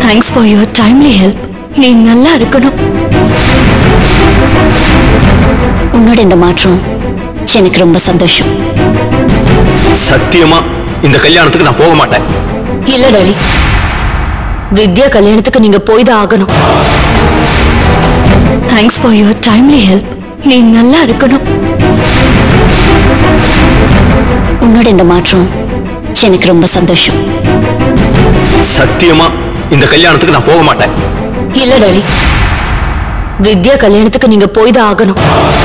thanks for your timely help நீ நல்லா இருக்கணும் உன்னோட இந்த மாற்றம் எனக்கு ரொம்ப சந்தோஷம் சத்தியமா இந்த கல்யாணத்துக்கு நான் போக மாட்டேன் இல்ல டாடி வித்யா கல்யாணத்துக்கு நீங்க போய் தான் ஆகணும் thanks for your timely help நீ நல்லா இருக்கணும் உன்னோட இந்த மாற்றம் எனக்கு ரொம்ப சந்தோஷம் சத்தியமா இந்த கல்யாணத்துக்கு நான் போக மாட்டேன் இல்ல டாடி வித்யா கல்யாணத்துக்கு நீங்க போய் தான் ஆகணும்